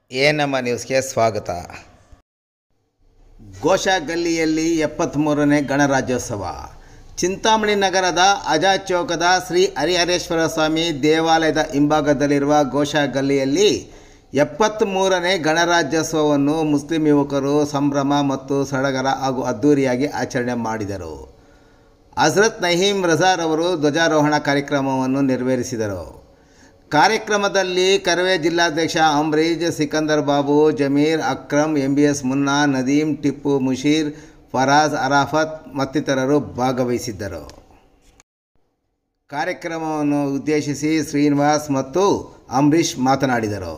A ನಮ್ಮ ನ್ಯೂಸ್ಗೆ ಸ್ವಾಗತ ಘೋಷ ಗಲ್ಲಿಯಲ್ಲಿ ಎಪ್ಪತ್ತ್ಮೂರನೇ ಗಣರಾಜ್ಯೋತ್ಸವ ಚಿಂತಾಮಣಿ ನಗರದ ಅಜಾ ಚೌಕದ ಶ್ರೀ ಹರಿಹರೇಶ್ವರ ಸ್ವಾಮಿ ದೇವಾಲಯದ ಹಿಂಭಾಗದಲ್ಲಿರುವ ಘೋಷ ಗಲ್ಲಿಯಲ್ಲಿ ಎಪ್ಪತ್ತ್ಮೂರನೇ ಗಣರಾಜ್ಯೋತ್ಸವವನ್ನು ಮುಸ್ಲಿಂ ಯುವಕರು ಸಂಭ್ರಮ ಮತ್ತು ಸಡಗರ ಹಾಗೂ ಅದ್ಧೂರಿಯಾಗಿ ಆಚರಣೆ ಮಾಡಿದರು ಹಜರತ್ ನಹೀಂ ರಜಾರ್ ಅವರು ಧ್ವಜಾರೋಹಣ ಕಾರ್ಯಕ್ರಮವನ್ನು ನೆರವೇರಿಸಿದರು ಕಾರ್ಯಕ್ರಮದಲ್ಲಿ ಕರವೇ ಜಿಲ್ಲಾಧ್ಯಕ್ಷ Ambarish Sikandar Babu Zameer Akram M B S Munna Nadeem Tipu Musheer Faraz Arafat ಮತ್ತಿತರರು ಭಾಗವಹಿಸಿದ್ದರು ಕಾರ್ಯಕ್ರಮವನ್ನು ಉದ್ದೇಶಿಸಿ ಶ್ರೀನಿವಾಸ್ ಮತ್ತು ಅಂಬರೀಷ್ ಮಾತನಾಡಿದರು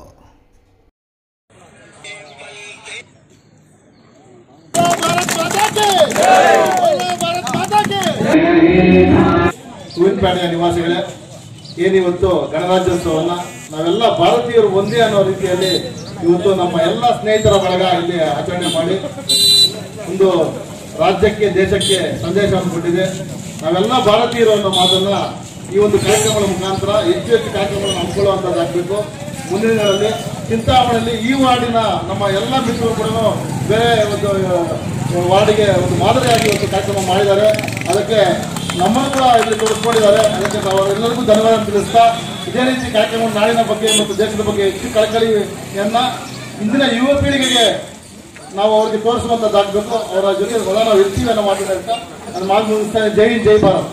भारत माता के बोलो भारत माता के ಹೂವಿನಪೇಟೆಯ ನಿವಾಸಿಗಳೇ ಏನಿವತ್ತು ಗಣರಾಜ್ಯೋತ್ಸವವನ್ನು ನಾವೆಲ್ಲ ಭಾರತೀಯರು ಒಂದೇ ಅನ್ನೋ ರೀತಿಯಲ್ಲಿ ಇವತ್ತು ನಮ್ಮ ಎಲ್ಲ ಸ್ನೇಹಿತರ ಬಳಗ ಇಲ್ಲಿ ಆಚರಣೆ ಮಾಡಿ ಒಂದು ರಾಜ್ಯಕ್ಕೆ ದೇಶಕ್ಕೆ ಸಂದೇಶವನ್ನು ಕೊಟ್ಟಿದೆ ನಾವೆಲ್ಲ ಭಾರತೀಯರು ಅನ್ನೋ ಮಾತನ್ನ ಈ ಒಂದು ಕಾರ್ಯಕ್ರಮದ ಮುಖಾಂತರ ಹೆಚ್ಚು ಹೆಚ್ಚು ಕಾರ್ಯಕ್ರಮಗಳನ್ನು ಹಮ್ಮಿಕೊಳ್ಳುವಂಥದ್ದಾಗಬೇಕು ಮುಂದಿನ ದಿನಗಳಲ್ಲಿ ಚಿಂತಾಮಣಿಯಲ್ಲಿ ಈ ವಾರ್ಡಿನ ನಮ್ಮ ಎಲ್ಲ ಮಿತ್ರರು ಕೂಡ ಬೇರೆ ಒಂದು ಆ, ವಾರ್ಡಿಗೆ ಒಂದು ಮಾದರಿಯಾಗಿ ಒಂದು ಕಾರ್ಯಕ್ರಮ ಮಾಡಿದ್ದಾರೆ ಅದಕ್ಕೆ ನಮ್ಮನ್ನು ಕೂಡ ಇಲ್ಲಿ ತೋರಿಸ್ಕೊಂಡಿದ್ದಾರೆ ಅದಕ್ಕೆ ನಾವು ಅವರೆಲ್ಲರಿಗೂ ಧನ್ಯವಾದ ತಿಳಿಸ್ತಾ ಇದೇ ರೀತಿ ಕಾರ್ಯಕ್ರಮ ನಾಡಿನ ಬಗ್ಗೆ ಮತ್ತು ದೇಶದ ಬಗ್ಗೆ ಹೆಚ್ಚು ಕಳಕಳಿಯನ್ನ ಇಂದಿನ ಯುವ ಪೀಳಿಗೆಗೆ ನಾವು ಅವ್ರಿಗೆ ತೋರಿಸುವಂತದ್ದಾಗಬೇಕು ಅವರ ಜೊತೆ ಮೊದಲ ನಾವು ಇರ್ತೀವಿ ಅನ್ನೋ ಮಾತನ್ನ ಹೇಳ್ತಾ ನಾನು ಮಾತು ಮುಗಿಸ್ತಾ ಜೈ ಹಿಂದ್, ಜೈ ಭಾರತ್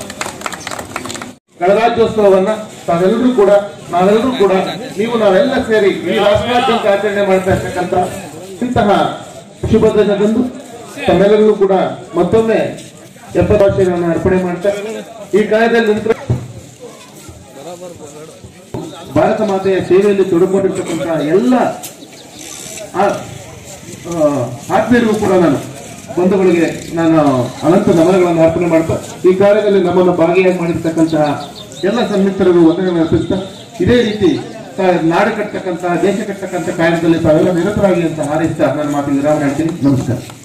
ಗಣರಾಜ್ಯೋತ್ಸವವನ್ನ ತಾವೆಲ್ಲರೂ ಕೂಡ ನಾವೆಲ್ಲರೂ ಕೂಡ ನೀವು ನಾವೆಲ್ಲ ಸೇರಿ ಈ ರಾಷ್ಟ್ರಾದ್ಯಂತ ಆಚರಣೆ ಮಾಡ್ತಾ ಇರ್ತಕ್ಕಂಥ ಇಂತಹ ಶುಭ ದಿನದಂದು ತಮ್ಮೆಲ್ಲರಿಗೂ ಕೂಡ ಮತ್ತೊಮ್ಮೆ ಎಪ್ಪತ್ತು ವರ್ಷಗಳನ್ನು ಅರ್ಪಣೆ ಮಾಡ್ತಾ ಈ ಕಾಲದಲ್ಲಿ ನಿಂತ ಭಾರತ ಮಾತೆಯ ಸೇವೆಯಲ್ಲಿ ತೊಡಕೊಂಡಿರ್ತಕ್ಕಂಥ ಎಲ್ಲ ಆ- ಆ, ಆತ್ಮೀಯರಿಗೂ ಕೂಡ ನಾನು ಬಂಧುಗಳಿಗೆ ನಾನು ಅನಂತ ನಮನಗಳನ್ನು ಅರ್ಪಣೆ ಮಾಡ್ತಾ ಈ ಕಾರ್ಯದಲ್ಲಿ ನಮ್ಮನ್ನು ಭಾಗಿಯಾಗಿ ಮಾಡಿರ್ತಕ್ಕಂತಹ ಎಲ್ಲ ಸನ್ಮಿತ್ರರಿಗೂ ವಂದನೆಗಳನ್ನು ಅರ್ಪಿಸ್ತಾ ಇದೇ ರೀತಿ ತಾ- ನಾಡು ಕಟ್ಟತಕ್ಕಂತಹ ದೇಶ ಕಟ್ಟತಕ್ಕಂಥ ಕಾರ್ಯದಲ್ಲಿ ತಾವೆಲ್ಲ ನಿರತರಾಗಿ ಅಂತ ಹಾರೈಸ್ತಾ ನನ್ನ ಮಾತಿಗೆ ವಿರಾಮ ಹೇಳ್ತೀನಿ ನಮಸ್ಕಾರ